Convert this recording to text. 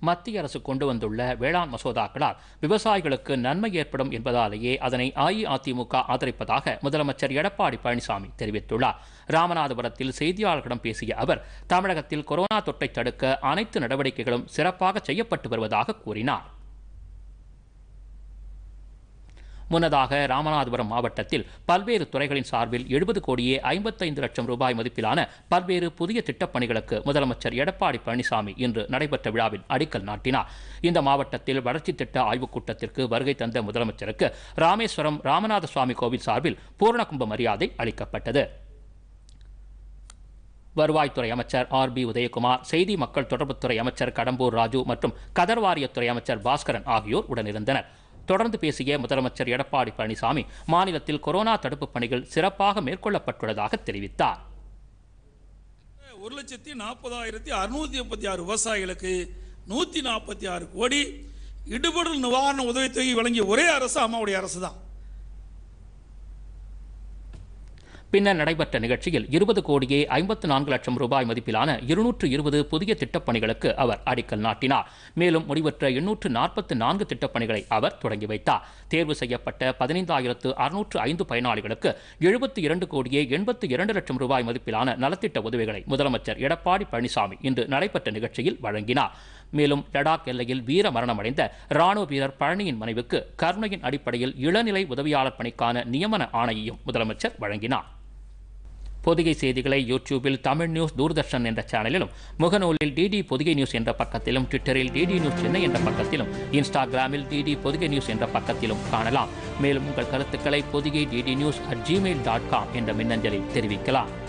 மத்திய அரசு கொண்டு வந்துள்ள வேளாண் மசோதாக்களால் விவசாயிகளுக்கு நன்மை ஏற்படும் என்பதாலேயே அதனை அஇஅதிமுக ஆதரிப்பதாக முதலமைச்சர் எடப்பாடி பழனிசாமி தெரிவித்துள்ளார் ராமநாதபுரத்தில் செய்தியாளர்களிடம் பேசிய அவர் தமிழகத்தில் கொரோனா தொற்றை தடுக்க அனைத்து நடவடிக்கைகளும் சிறப்பாக செய்யப்பட்டு வருவதாக கூறினார் முன்னதாக ராமநாதபுரம் மாவட்டத்தில் பல்வேறு துறைகளின் சார்பில் எழுபது கோடியே ஐம்பத்தைந்து லட்சம் ரூபாய் மதிப்பிலான பல்வேறு புதிய திட்டப் பணிகளுக்கு முதலமைச்சர் எடப்பாடி பழனிசாமி இன்று நடைபெற்ற விழாவில் அடிக்கல் நாட்டினார் இந்த மாவட்டத்தில் வளர்ச்சி திட்ட ஆய்வுக் கூட்டத்திற்கு வருகை தந்த முதலமைச்சருக்கு ராமேஸ்வரம் ராமநாத சுவாமி கோவில் சார்பில் பூரணகும்ப மரியாதை அளிக்கப்பட்டது வருவாய்த்துறை அமைச்சர் ஆர் பி உதயகுமார் செய்தி மக்கள் தொடர்புத்துறை அமைச்சர் கடம்பூர் ராஜு மற்றும் கதர் வாரியத்துறை அமைச்சர் பாஸ்கரன் ஆகியோர் உடனிருந்தனர் தொடர்ந்து பேசிய முதலமைச்சர் எடப்பாடி பழனிசாமி மாநிலத்தில் கொரோனா தடுப்புப் பணிகள் சிறப்பாக மேற்கொள்ளப்பட்டுள்ளதாக தெரிவித்தார் ஒரு லட்சத்தி நாற்பதாயிரத்தி அறுநூத்தி முப்பத்தி ஆறு விவசாயிகளுக்கு நூத்தி நாற்பத்தி ஆறு கோடி இடுபொருள் நிவாரண உதவித்தொகை வழங்கிய ஒரே அரசு அம்மாவுடைய அரசு தான் பின்னர் நடைபெற்ற நிகழ்ச்சியில் இருபது கோடியே ஐம்பத்து நான்கு லட்சம் ரூபாய் மதிப்பிலான இருநூற்று இருபது புதிய திட்டப் பணிகளுக்கு அவர் அடிக்கல் நாட்டினார் மேலும் முடிவற்ற எண்ணூற்று நாற்பத்து நான்கு திட்டப் பணிகளை அவர் தொடங்கி வைத்தார் தேர்வு செய்யப்பட்ட பதினைந்தாயிரத்து அறுநூற்று ஐந்து பயனாளிகளுக்கு எழுபத்தி இரண்டு கோடியே எண்பத்து இரண்டு லட்சம் ரூபாய் மதிப்பிலான நலத்திட்ட உதவிகளை முதலமைச்சர் எடப்பாடி பழனிசாமி இன்று நடைபெற்ற நிகழ்ச்சியில் வழங்கினார் மேலும் லடாக் எல்லையில் வீர மரணமடைந்த ராணுவ வீரர் பழனியின் மனைவுக்கு கருணையின் அடிப்படையில் இளநிலை உதவியாளர் பணிக்கான நியமன ஆணையையும் முதலமைச்சர் வழங்கினார் பொதிகை செய்திகளை யூடியூபில் தமிழ் நியூஸ் தூர்தர்ஷன் என்ற சேனலிலும் முகநூலில் டிடி பொதிகை நியூஸ் என்ற பக்கத்திலும் ட்விட்டரில் டிடி நியூஸ் சென்னை என்ற பக்கத்திலும் இன்ஸ்டாகிராமில் டிடி பொதிகை நியூஸ் என்ற பக்கத்திலும் காணலாம் மேலும் உங்கள் கருத்துக்களை Podhigai DD news at Gmail dot com என்ற மின்னஞ்சலில் தெரிவிக்கலாம்